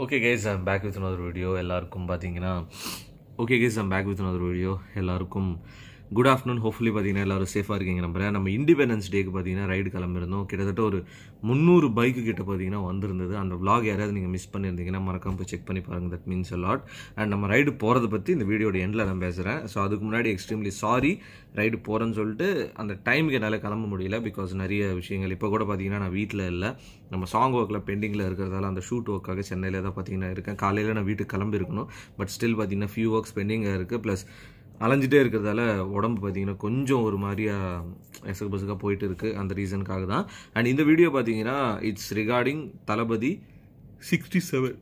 okay guys I'm back with another video எல்லாருக்கும் பார்த்தீங்கன்னா okay guys I'm back with another video எல்லாருக்கும் good afternoon hopefully பார்த்தீங்கன்னா எல்லாரும் சேஃபாக இருக்கீங்க நம்புறேன் நம்ம இண்டிபெண்டன்ஸ் டேக்கு பார்த்தீங்கன்னா ரைடு கிளம்பிருந்தோம் கிட்டத்தட்ட ஒரு முந்நூறு பைக்கு கிட்ட பார்த்தீங்கன்னா வந்திருந்தது அந்த vlog யாராவது நீங்கள் மிஸ் பண்ணியிருந்தீங்கன்னா மறக்காம போய் செக் பண்ணி பாருங்கள் that means a lot and நம்ம ரைடு போகிறத பற்றி இந்த வீடியோட எண்டில் நான் பேசுகிறேன் ஸோ அதுக்கு முன்னாடி எக்ஸ்ட்ரீம்லி சாரி ரைடு போகிறேன்னு சொல்லிட்டு அந்த டைமுக்கு என்னால் கிளம்ப முடியல பிகாஸ் நிறைய விஷயங்கள் இப்போ கூட பார்த்தீங்கன்னா நான் வீட்டில் இல்லை நம்ம சாங் ஒர்க்கில் பெண்டிங்கில் இருக்கிறதால அந்த ஷூட் ஒர்க்காக சென்னையில் தான் பார்த்தீங்கன்னா இருக்கேன் காலையில் நான் வீட்டுக்கு கிளம்பி இருக்கணும் பட் ஸ்டில் பார்த்தீங்கன்னா ஃபியூ ஒர்க்ஸ் பெண்டிங்காக இருக்குது ப்ளஸ் அலைஞ்சிட்டே இருக்கிறதால உடம்பு பார்த்தீங்கன்னா கொஞ்சம் ஒரு மாதிரியா எசகு பசுக்காக போயிட்டு இருக்குது அந்த ரீசனுக்காக தான் அண்ட் இந்த வீடியோ பார்த்தீங்கன்னா it's regarding Thalapathy sixty seven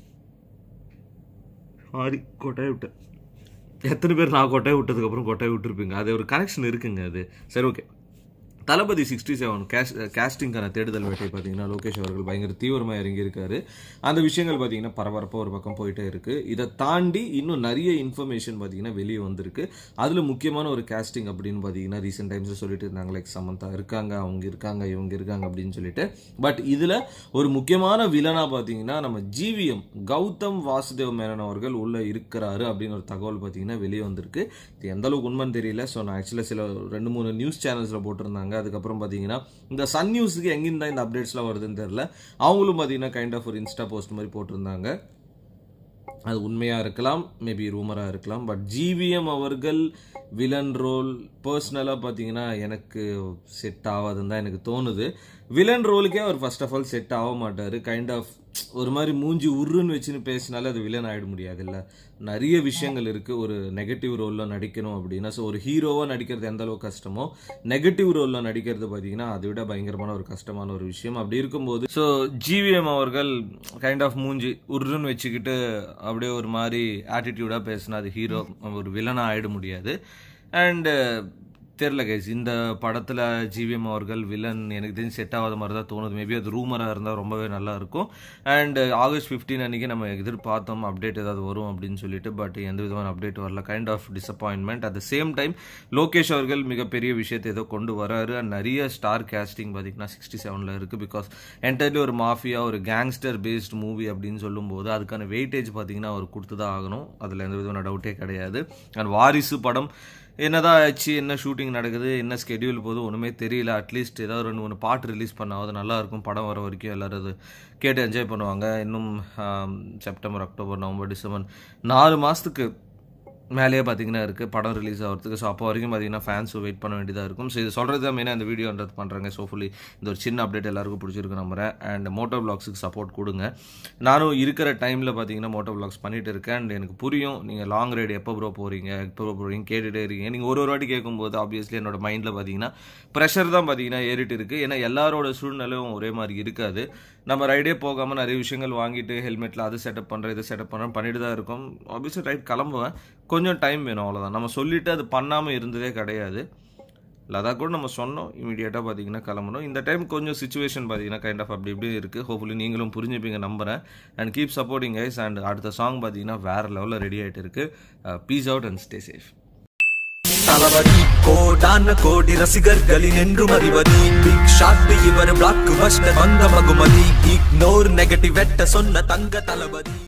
sorry கொட்டாய் விட்டேன் எத்தனை பேர் நான் கொட்டாய் விட்டதுக்கப்புறம் கொட்டாய் விட்டுருப்பீங்க அது ஒரு கனெக்ஷன் இருக்குங்க அது சரி okay Thalapathy sixty seven guys கேஸ்டிங்கான தேடுதல் வேட்டை பார்த்தீங்கன்னா லோகேஷ் அவர்கள் பயங்கர தீவிரமாக இறங்கியிருக்காரு அந்த விஷயங்கள் பார்த்தீங்கன்னா பரபரப்பாக ஒரு பக்கம் போயிட்டே இருக்கு இதை தாண்டி இன்னும் நிறைய இன்ஃபர்மேஷன் பார்த்தீங்கன்னா வெளியே வந்திருக்கு அதில் முக்கியமான ஒரு கேஸ்டிங் அப்படின்னு பார்த்தீங்கன்னா ரீசெண்ட் டைம்ஸில் சொல்லிட்டு இருந்தாங்க லைக் சமந்தா இருக்காங்க அவங்க இருக்காங்க இவங்க இருக்காங்க அப்படின்னு சொல்லிட்டு பட் இதில் ஒரு முக்கியமான வில்லனாக பார்த்தீங்கன்னா நம்ம ஜிவிஎம் கௌதம் வாசுதேவ் மேனன் அவர்கள் உள்ளே இருக்கிறாரு அப்படின்னு ஒரு தகவல் பார்த்தீங்கன்னா வெளியே வந்திருக்கு இது எந்த அளவுக்கு உண்மைன்னு தெரியல ஸோ நான் ஆக்சுவலாக சில ரெண்டு மூணு நியூஸ் சேனல்ஸில் போட்டிருந்தாங்க அதுக்கப்புறம் பார்த்தீங்கன்னா இந்த சன் நியூஸுக்கு எங்கிருந்தா இந்த அப்டேட்ஸ்லாம் வருதுன்னு தெரியல அவங்களும் பார்த்தீங்கன்னா கைண்ட் ஆஃப் ஒரு இன்ஸ்டா போஸ்ட் மாதிரி போட்டிருந்தாங்க அது உண்மையாக இருக்கலாம் மேபி ரூமராக இருக்கலாம் பட் ஜிவிஎம் அவர்கள் வில்லன் ரோல் பர்சனலாக பார்த்தீங்கன்னா எனக்கு செட் ஆகாதுன்னு தான் எனக்கு தோணுது வில்லன் ரோலுக்கே அவர் ஃபர்ஸ்ட் ஆஃப் ஆல் செட் ஆக மாட்டார் கைண்ட் ஆஃப் ஒரு மாதிரி மூஞ்சி உருன்னு வச்சுன்னு பேசினாலே அது வில்லன் ஆகிட முடியாது இல்லை நிறைய விஷயங்கள் இருக்குது ஒரு நெகட்டிவ் ரோலில் நடிக்கணும் அப்படின்னா ஸோ ஒரு ஹீரோவாக நடிக்கிறது எந்த அளவுக்கு கஷ்டமோ நெகட்டிவ் ரோலில் நடிக்கிறது பார்த்தீங்கன்னா அதை விட பயங்கரமான ஒரு கஷ்டமான ஒரு விஷயம் அப்படி இருக்கும்போது ஸோ ஜிவிஎம் அவர்கள் கைண்ட் ஆஃப் மூஞ்சி உருன்னு வச்சுக்கிட்டு அப்படியே ஒரு மாதிரி ஆட்டிடியூடாக பேசினா அது ஹீரோ ஒரு வில்லனாக ஆகிட முடியாது அண்டு தெரில கைஸ் இந்த படத்தில் ஜிவிஎம் அவர்கள் வில்லன் எனக்கு தெரிஞ்சு செட் ஆகாத மாதிரி தான் தோணுது மேபி அது ரூமராக இருந்தால் ரொம்பவே நல்லா இருக்கும் அண்ட் ஆகஸ்ட் ஃபிஃப்டீன் அன்றைக்கி நம்ம எதிர்பார்த்தோம் அப்டேட் ஏதாவது வரும் அப்படின்னு சொல்லிட்டு பட் எந்த விதமான அப்டேட் வரல kind of disappointment at the same time Lokesh அவர்கள் மிகப்பெரிய விஷயத்தை ஏதோ கொண்டு வராரு அண்ட் நிறைய ஸ்டார் கேஸ்டிங் பார்த்தீங்கன்னா சிக்ஸ்டி செவனில் இருக்குது பிகாஸ் என்டையர்லி ஒரு மாஃபியா ஒரு கேங்ஸ்டர் பேஸ்ட் மூவி அப்படின்னு சொல்லும்போது அதுக்கான வெயிட்டேஜ் பார்த்தீங்கன்னா அவர் கொடுத்து தான் ஆகணும் அதில் எந்த விதமான டவுட்டே கிடையாது அண்ட் வாரிசு படம் என்னதான் ஆச்சு என்ன ஷூட்டிங் நடக்குது என்ன ஸ்கெடியூல் போகுது ஒன்றுமே தெரியல அட்லீஸ்ட் ஏதாவது ரெண்டு மூணு பாட்டு ரிலீஸ் பண்ணாவது நல்லா இருக்கும் படம் வர வரைக்கும் எல்லாரும் அது கேட்டு என்ஜாய் பண்ணுவாங்க இன்னும் செப்டம்பர் அக்டோபர் நவம்பர் டிசம்பர் நாலு மாதத்துக்கு மேலேயே பார்த்தீங்கன்னா இருக்குது படம் ரிலீஸ் ஆகிறதுக்கு ஸோ அப்போ வரைக்கும் பார்த்தீங்கன்னா ஃபேன்ஸும் வெயிட் பண்ண வேண்டியதாக இருக்கும் ஸோ இது சொல்கிறது தான் மெயினாக இந்த வீடியோன்றது பண்ணுறாங்க ஸோ ஃபுல்லி இந்த ஒரு சின்ன அப்டேட் எல்லாருக்கும் பிடிச்சிருக்கு நம்புறேன் அண்ட் மோட்டோ பிளாக்ஸுக்கு சப்போர்ட் கொடுங்க நானும் இருக்கிற டைமில் பார்த்தீங்கன்னா மோட்டோ பிளாக்ஸ் பண்ணிட்டு இருக்கேன் அண்ட் எனக்கு புரியும் நீங்கள் லாங் ரைடு எப்போ ப்ரோ போகிறீங்க எப்போ ப்ரோ போகிறீங்க கேட்டுகிட்டே இருக்கீங்க நீங்கள் ஒரு ஒரு வாட்டி கேட்கும்போது ஆப்வியஸ்லி என்னோட மைண்டில் பார்த்தீங்கன்னா ப்ரெஷர் தான் பார்த்தீங்கன்னா ஏறிட்டு இருக்குது ஏன்னா எல்லாரோட சூழ்நிலையும் ஒரே மாதிரி இருக்காது நம்ம ரைடே போகாமல் நிறைய விஷயங்கள் வாங்கிட்டு ஹெல்மெட்டில் அது செட்டப் பண்ணுறேன் இது செட்டப் பண்ணுறேன் பண்ணிட்டு தான் இருக்கும் ஆப்வியஸ்லி ரைட் கிளம்புவேன் கொஞ்சம் டைம் வேணும் அவ்வளோதான் நம்ம சொல்லிவிட்டு அது பண்ணாமல் இருந்ததே கிடையாது லதாக் கூட நம்ம சொன்னோம் இமீடியட்டாக பார்த்தீங்கன்னா கிளம்பணும் இந்த டைம் கொஞ்சம் சுச்சுவேஷன் பார்த்தீங்கன்னா கைண்ட் ஆஃப் அப்படி இப்படி இருக்குது ஹோப்ஃபுல்லி நீங்களும் புரிஞ்சுப்பீங்க நம்புறேன் and keep supporting guys and அடுத்த சாங் பார்த்தீங்கன்னா வேறு லெவலில் ரெடி ஆகிட்டு இருக்கு peace out and stay safe Thalapathy கோடான கோடி ரசிகர்களின் என்றும் அறிவது பிக் ஷாட் இவர் பிளாக் பஸ்டர் வந்த மகுமதி இக்னோர் நெகட்டிவ் வெட்ட சொன்ன தங்க தளபதி